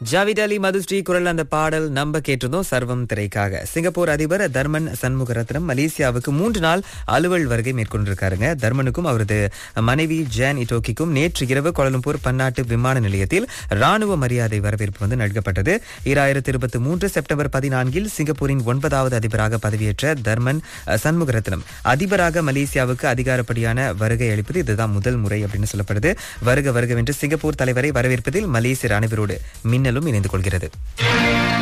ஜாவித் அலி மதுஸ்ரீ குரல் அந்த பாடல் நம்ப கேட்டிருந்தோம் சர்வம் திரைக்காக சிங்கப்பூர் அதிபர் தர்மன் சண்முகரத்னம் மலேசியாவுக்கு மூன்று நாள் அலுவல் வருகை மேற்கொண்டிருக்காருங்க தர்மனுக்கும் அவரது மனைவி ஜேன் இட்டோக்கிக்கும் நேற்று இரவு கோலம்பூர் பன்னாட்டு விமான நிலையத்தில் ராணுவ மரியாதை வரவேற்பு வந்து நல்கப்பட்டது இராயிரத்தி இருபத்தி மூன்று செப்டம்பர் பதினான்கில் சிங்கப்பூரின் ஒன்பதாவது அதிபராக பதவியேற்ற தர்மன் சண்முகரத்னம் அதிபராக மலேசியாவுக்கு அதிகாரப்படியான வருகை அளிப்பது இதுதான் முதல் முறை அப்படின்னு சொல்லப்படுது வருக வருகவென்று சிங்கப்பூர் தலைவரை வரவேற்பதில் மலேசிய ராணுவரோடு மின்னலும் இணைந்து கொள்கிறது